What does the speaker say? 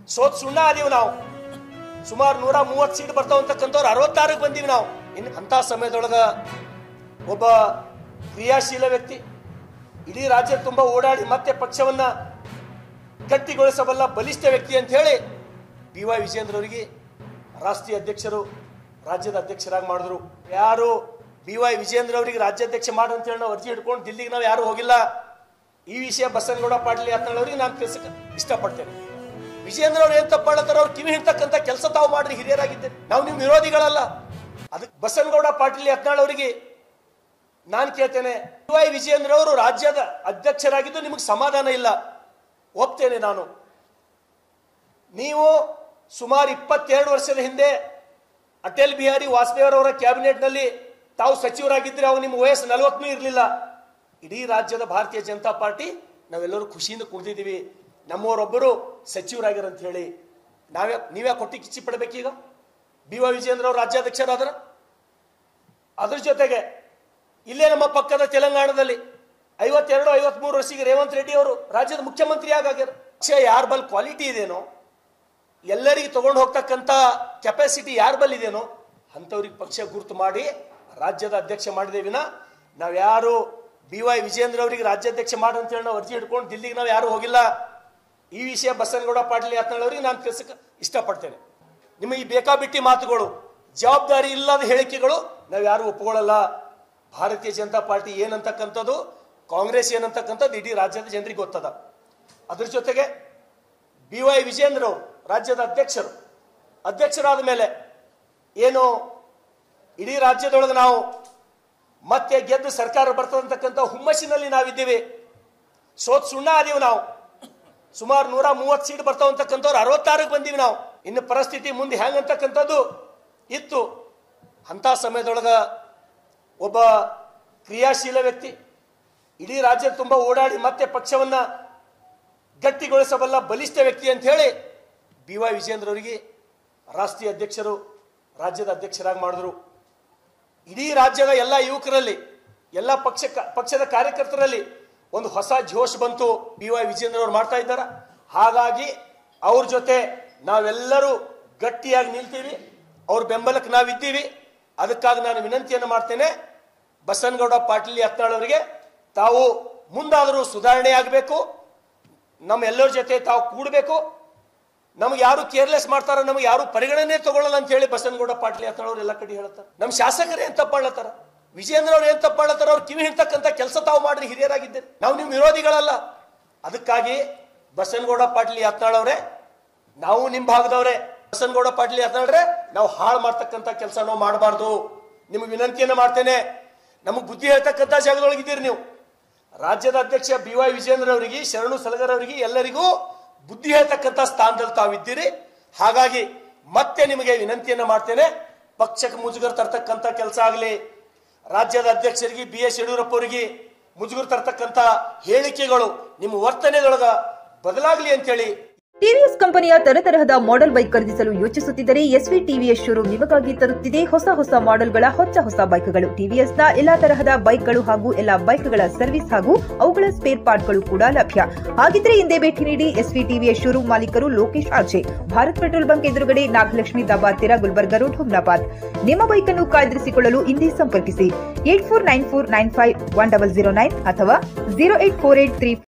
ಸೋತ್ ಸುಣ್ಣ ಆದೀವಿ ನಾವು ಸುಮಾರು ನೂರ ಮೂವತ್ತು ಸೀಟ್ ಬರ್ತಾವ ಅಂತಕ್ಕಂಥವ್ರು ಅರವತ್ತಾರಕ್ಕೆ ಬಂದೀವಿ ನಾವು ಇನ್ನು ಅಂಥ ಸಮಯದೊಳಗ ಒಬ್ಬ ಕ್ರಿಯಾಶೀಲ ವ್ಯಕ್ತಿ ಇಡೀ ರಾಜ್ಯ ತುಂಬ ಓಡಾಡಿ ಮತ್ತೆ ಪಕ್ಷವನ್ನ ಗಟ್ಟಿಗೊಳಿಸಬಲ್ಲ ಬಲಿಷ್ಠ ವ್ಯಕ್ತಿ ಅಂತ ಹೇಳಿ ಬಿ ವೈ ವಿಜೇಂದ್ರ ಅವರಿಗೆ ರಾಷ್ಟ್ರೀಯ ಅಧ್ಯಕ್ಷರು ರಾಜ್ಯದ ಅಧ್ಯಕ್ಷರಾಗಿ ಮಾಡಿದ್ರು ಯಾರು ಬಿ ವೈ ವಿಜೇಂದ್ರ ಅವರಿಗೆ ರಾಜ್ಯಾಧ್ಯಕ್ಷ ಮಾಡು ಅಂತ ಹೇಳಿ ನಾವು ಅರ್ಜಿ ಹಿಡ್ಕೊಂಡು ದಿಲ್ಲಿಗೆ ನಾವು ಯಾರು ಹೋಗಿಲ್ಲ ಈ ವಿಷಯ ಬಸನಗೌಡ ಪಾಟೀಲ್ ಯತ್ನಾಳ್ ಅವರಿಗೆ ನಾನು ತಿಳಿಸಕ್ಕೆ ಇಷ್ಟಪಡ್ತೇನೆ ವಿಜೇಂದ್ರ ಅವ್ರು ಏನ್ ತಪ್ಪಾಳತ್ತಾರ ಅವ್ರು ಕಿವಿ ಹಿಡ್ತಕ್ಕಂಥ ಕೆಲಸ ತಾವು ಮಾಡ್ರಿ ಹಿರಿಯರಾಗಿದ್ದೇನೆ ನಾವು ನಿಮ್ಮ ವಿರೋಧಿಗಳಲ್ಲ ಅದಕ್ಕೆ ಬಸನಗೌಡ ಪಾಟೀಲ್ ಯತ್ನಾಳ್ ಅವರಿಗೆ ನಾನು ಕೇಳ್ತೇನೆ ವೈ ವಿಜಯೇಂದ್ರ ಅವರು ರಾಜ್ಯದ ಅಧ್ಯಕ್ಷರಾಗಿದ್ದು ನಿಮಗೆ ಸಮಾಧಾನ ಇಲ್ಲ ಒಪ್ತೇನೆ ನಾನು ನೀವು ಸುಮಾರು ಇಪ್ಪತ್ತೆರಡು ವರ್ಷದ ಹಿಂದೆ ಅಟಲ್ ಬಿಹಾರಿ ವಾಜಪೇಯಿ ಅವರ ಕ್ಯಾಬಿನೆಟ್ನಲ್ಲಿ ತಾವು ಸಚಿವರಾಗಿದ್ದರೆ ಅವು ನಿಮ್ಮ ವಯಸ್ಸು ನಲವತ್ತೂ ಇರಲಿಲ್ಲ ಇಡೀ ರಾಜ್ಯದ ಭಾರತೀಯ ಜನತಾ ಪಾರ್ಟಿ ನಾವೆಲ್ಲರೂ ಖುಷಿಯಿಂದ ಕುಳಿದಿದ್ದೀವಿ ನಮ್ಮವರೊಬ್ಬರು ಸಚಿವರಾಗಿರ ಅಂತ ಹೇಳಿ ನಾವೇ ನೀವೇ ಕೊಟ್ಟಿ ಕಿಚ್ಚಿ ಪಡಬೇಕೀಗ ಬಿ ವೈ ವಿಜೇಂದ್ರ ಅವರು ರಾಜ್ಯಾಧ್ಯಕ್ಷರಾದ್ರ ಅದ್ರ ಜೊತೆಗೆ ಇಲ್ಲೇ ನಮ್ಮ ಪಕ್ಕದ ತೆಲಂಗಾಣದಲ್ಲಿ ಐವತ್ತೆರಡು ಐವತ್ಮೂರು ವರ್ಷಕ್ಕೆ ರೇವಂತ್ ರೆಡ್ಡಿ ಅವರು ರಾಜ್ಯದ ಮುಖ್ಯಮಂತ್ರಿ ಆಗಾಗ್ಯಾರ ಪಕ್ಷ ಯಾರ ಬಲ್ ಕ್ವಾಲಿಟಿ ಇದೇನೋ ಎಲ್ಲರಿಗೆ ತಗೊಂಡು ಹೋಗ್ತಕ್ಕಂಥ ಕೆಪಾಸಿಟಿ ಯಾರ ಬಲ್ ಇದೇನೋ ಅಂಥವ್ರಿಗೆ ಪಕ್ಷ ಗುರುತು ಮಾಡಿ ರಾಜ್ಯದ ಅಧ್ಯಕ್ಷ ಮಾಡಿದೆ ವಿನ ನಾವ್ಯಾರು ಬಿ ವೈ ವಿಜೇಂದ್ರ ಅವರಿಗೆ ರಾಜ್ಯಾಧ್ಯಕ್ಷ ಮಾಡು ಅಂತ ಹೇಳಿ ನಾವು ಅರ್ಜಿ ಹಿಡ್ಕೊಂಡು ದಿಲ್ಲಿಗೆ ನಾವು ಯಾರು ಹೋಗಿಲ್ಲ ಈ ವಿಷಯ ಬಸನಗೌಡ ಪಾಟೀಲ್ ಯತ್ನಾಳ್ ಅವರಿಗೆ ನಾನು ತಿಳಿಸಕ್ಕೆ ಇಷ್ಟಪಡ್ತೇನೆ ನಿಮ್ಮ ಈ ಬೇಕಾಬಿಟ್ಟಿ ಮಾತುಗಳು ಜವಾಬ್ದಾರಿ ಇಲ್ಲದ ಹೇಳಿಕೆಗಳು ನಾವು ಯಾರು ಒಪ್ಕೊಳ್ಳಲ್ಲ ಭಾರತೀಯ ಜನತಾ ಪಾರ್ಟಿ ಏನಂತಕ್ಕಂಥದ್ದು ಕಾಂಗ್ರೆಸ್ ಏನಂತಕ್ಕಂಥದ್ದು ಇಡೀ ರಾಜ್ಯದ ಜನರಿಗೆ ಗೊತ್ತದ ಅದ್ರ ಜೊತೆಗೆ ಬಿ ವೈ ವಿಜೇಂದ್ರ ಅವರು ರಾಜ್ಯದ ಅಧ್ಯಕ್ಷರು ಅಧ್ಯಕ್ಷರಾದ ಮೇಲೆ ಏನು ಇಡೀ ರಾಜ್ಯದೊಳಗೆ ನಾವು ಮತ್ತೆ ಗೆದ್ದು ಸರ್ಕಾರ ಬರ್ತದಂತಕ್ಕಂಥ ಹುಮ್ಮಸ್ಸಿನಲ್ಲಿ ನಾವಿದ್ದೀವಿ ಸೋತ್ ಸುಣ್ಣ ಆದೀವಿ ನಾವು ಸುಮಾರು ನೂರ ಮೂವತ್ತು ಸೀಟ್ ಬರ್ತಾವ ಅಂತಕ್ಕಂಥವ್ರು ಅರವತ್ತಾರಕ್ಕೆ ಬಂದೀವಿ ನಾವು ಇನ್ನು ಪರಿಸ್ಥಿತಿ ಮುಂದೆ ಹೆಂಗಂತಕ್ಕಂಥದ್ದು ಇತ್ತು ಅಂಥ ಸಮಯದೊಳಗ ಒಬ್ಬ ಕ್ರಿಯಾಶೀಲ ವ್ಯಕ್ತಿ ಇಡೀ ರಾಜ್ಯ ತುಂಬ ಓಡಾಡಿ ಮತ್ತೆ ಪಕ್ಷವನ್ನ ಗಟ್ಟಿಗೊಳಿಸಬಲ್ಲ ಬಲಿಷ್ಠ ವ್ಯಕ್ತಿ ಅಂತ ಹೇಳಿ ಬಿ ವೈ ವಿಜೇಂದ್ರ ಅವರಿಗೆ ರಾಷ್ಟ್ರೀಯ ಅಧ್ಯಕ್ಷರು ರಾಜ್ಯದ ಅಧ್ಯಕ್ಷರಾಗಿ ಮಾಡಿದ್ರು ಇಡೀ ರಾಜ್ಯದ ಎಲ್ಲ ಯುವಕರಲ್ಲಿ ಎಲ್ಲ ಪಕ್ಷ ಪಕ್ಷದ ಕಾರ್ಯಕರ್ತರಲ್ಲಿ ಒಂದು ಹೊಸ ಜೋಶ್ ಬಂತು ಬಿ ವೈ ವಿಜೇಂದ್ರ ಅವರು ಮಾಡ್ತಾ ಇದ್ದಾರ ಹಾಗಾಗಿ ಅವ್ರ ಜೊತೆ ನಾವೆಲ್ಲರೂ ಗಟ್ಟಿಯಾಗಿ ನಿಲ್ತೀವಿ ಅವ್ರ ಬೆಂಬಲಕ್ಕೆ ನಾವಿದ್ದೀವಿ ಅದಕ್ಕಾಗಿ ನಾನು ವಿನಂತಿಯನ್ನು ಮಾಡ್ತೇನೆ ಬಸನಗೌಡ ಪಾಟೀಲ್ ಯತ್ನಾಳ್ ಅವರಿಗೆ ತಾವು ಮುಂದಾದರೂ ಸುಧಾರಣೆ ಆಗಬೇಕು ನಮ್ಮ ಎಲ್ಲರ ಜೊತೆ ತಾವು ಕೂಡಬೇಕು ನಮ್ಗೆ ಯಾರು ಕೇರ್ಲೆಸ್ ಮಾಡ್ತಾರ ನಮ್ಗೆ ಯಾರು ಪರಿಗಣನೆ ತಗೊಳ್ಳಲ್ಲ ಅಂತ ಹೇಳಿ ಬಸನಗೌಡ ಪಾಟೀಲ್ ಯತ್ನಾಳ್ ಅವ್ರು ಎಲ್ಲ ಕಡೆ ಹೇಳ್ತಾರೆ ನಮ್ಮ ಶಾಸಕರು ಏನ್ ತಪ್ಪಾಳತ್ತಾರ ವಿಜೇಂದ್ರ ಅವ್ರು ಏನ್ ತಪ್ಪಾಳತ್ತಾರ ಅವ್ರು ಕಿವಿ ಹಿಡ್ತಕ್ಕಂಥ ಕೆಲಸ ತಾವು ಮಾಡ್ರಿ ಹಿರಿಯರಾಗಿದ್ದೇನೆ ನಾವು ನಿಮ್ಮ ವಿರೋಧಿಗಳಲ್ಲ ಅದಕ್ಕಾಗಿ ಬಸನಗೌಡ ಪಾಟೀಲ್ ಯತ್ನಾಳ್ ಅವರೇ ನಾವು ನಿಮ್ಮ ಭಾಗದವ್ರೆ ಬಸನಗೌಡ ಪಾಟೀಲ್ ಯತ್ನಾಳ್ರೆ ನಾವು ಹಾಳು ಮಾಡ್ತಕ್ಕಂಥ ಕೆಲಸ ನಾವು ಮಾಡಬಾರ್ದು ನಿಮಗೆ ವಿನಂತಿಯನ್ನು ಮಾಡ್ತೇನೆ ನಮಗೆ ಬುದ್ಧಿ ಹೇಳ್ತಕ್ಕಂಥ ಜಾಗದೊಳಗಿದ್ದೀರಿ ನೀವು ರಾಜ್ಯದ ಅಧ್ಯಕ್ಷ ಬಿ ವೈ ವಿಜೇಂದ್ರ ಅವರಿಗೆ ಶರಣು ಸಲಗರ್ ಅವರಿಗೆ ಎಲ್ಲರಿಗೂ ಬುದ್ಧಿ ಹೇಳ್ತಕ್ಕಂಥ ಸ್ಥಾನದಲ್ಲಿ ತಾವಿದ್ದೀರಿ ಹಾಗಾಗಿ ಮತ್ತೆ ನಿಮಗೆ ವಿನಂತಿಯನ್ನು ಮಾಡ್ತೇನೆ ಪಕ್ಷಕ್ಕೆ ಮುಜುಗರ ತರ್ತಕ್ಕಂಥ ಕೆಲಸ ಆಗಲಿ ರಾಜ್ಯದ ಅಧ್ಯಕ್ಷರಿಗೆ ಬಿ ಎಸ್ ಯಡಿಯೂರಪ್ಪ ಅವರಿಗೆ ಮುಜುಗರ ತರ್ತಕ್ಕಂಥ ಹೇಳಿಕೆಗಳು ನಿಮ್ಮ ವರ್ತನೆದೊಳಗ ಬದಲಾಗಲಿ ಅಂತೇಳಿ ಟಿವಿಎಸ್ ಕಂಪನಿಯ ತರತರಹದ ಮಾಡೆಲ್ ಬೈಕ್ ಖರೀದಿಸಲು ಯೋಚಿಸುತ್ತಿದ್ದರೆ ಎಸ್ವಿ ಟಿವಿಎಸ್ ಶೋರೂಮ್ ನಿಮಗಾಗಿ ತರುತ್ತಿದೆ ಹೊಸ ಹೊಸ ಮಾಡೆಲ್ಗಳ ಹೊಸ ಹೊಸ ಬೈಕ್ಗಳು ಟಿವಿಎಸ್ನ ಎಲ್ಲಾ ತರಹದ ಬೈಕ್ಗಳು ಹಾಗೂ ಎಲ್ಲಾ ಬೈಕ್ಗಳ ಸರ್ವಿಸ್ ಹಾಗೂ ಅವುಗಳ ಸ್ಪೇರ್ ಪಾರ್ಟ್ಗಳು ಕೂಡ ಲಭ್ಯ ಹಾಗಿದ್ರೆ ಹಿಂದೆ ಭೇಟಿ ನೀಡಿ ಎಸ್ವಿ ಟಿವಿಎಸ್ ಶೋರೂಮ್ ಮಾಲೀಕರು Lokesh RJ Bharat petrol bunk ಎದುರುಗಡೆ ನಾಗಲಕ್ಷ್ಮಿ ದಾಬಾದ್ ತೀರ ಗುಲ್ಬರ್ಗ ರೋಡ್ ಹುಮ್ನಾಬಾದ್ ನಿಮ್ಮ ಬೈಕ್ ಅನ್ನು ಕಾಯ್ದಿರಿಸಿಕೊಳ್ಳಲು ಹಿಂದೆ ಸಂಪರ್ಕಿಸಿ eight four nine four nine five one double zero nine ಅಥವಾ zero eight four eight three